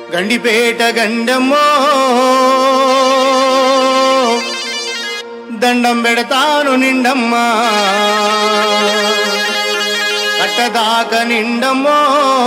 గండిపేట గండమ్మో దండం పెడతాను నిండమ్మా కట్టదాక నిండమ్మో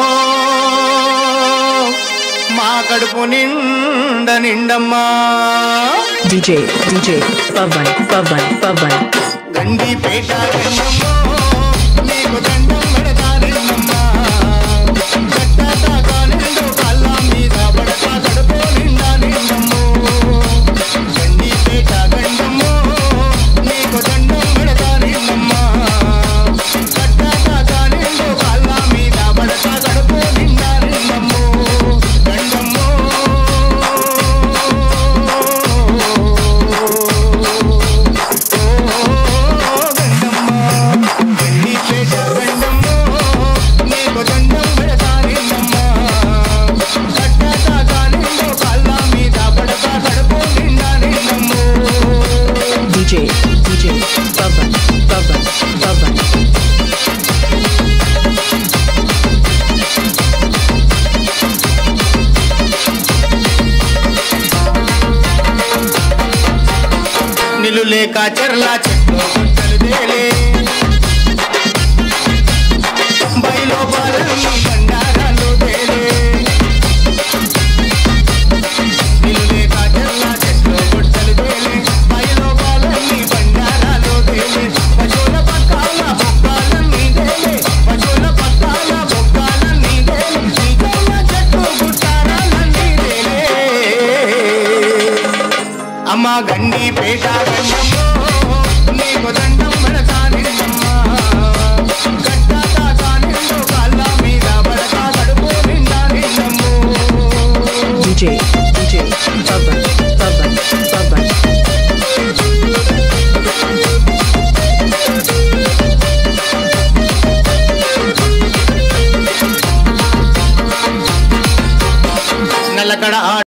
మా కడుపు నిండ నిండమ్మా DJ, DJ, Pavan, Pavan, Pavan. Gandipet గండమ్మో నీకు దండం పెడతా నిండమ్మా కట్టదాక నిండు కళ్ళ మీద పడతా కడుపు నిండా నిండమ్మో గండిపేట గండమ్మో నీకు దండం పెడతా నిండమ్మా కట్టదాక నిండు కళ్ళ మీద పడతా కడుపు నిండా నిండమ్మో గండమ్మో DJ, DJ, Pavan, Pavan, Pavan. నిలు లేక చెర్లా చెట్లు గుట్టలు తేలే బయలో బాలన్నీ బండారాలు తేలే నిలు లేక చెర్లా చెట్లు గుట్టలు తేలే బయలో బాలన్నీ బండారాలు తేలే పశువుల పక్కాల బొక్కాలన్నీ తేలే పశువుల పక్కాల బొక్కాలన్నీ తేలే నీకైన చెట్టు గుట్టారాలన్నీ తేలే అమ్మ గండి పేట గండమ్మో నీకు దండం పెడతా నిండమ్మా గడ్డ తాత నిండు కాళ్ళ మీద పడతా కడుపు నిండా నిండమ్మో DJ,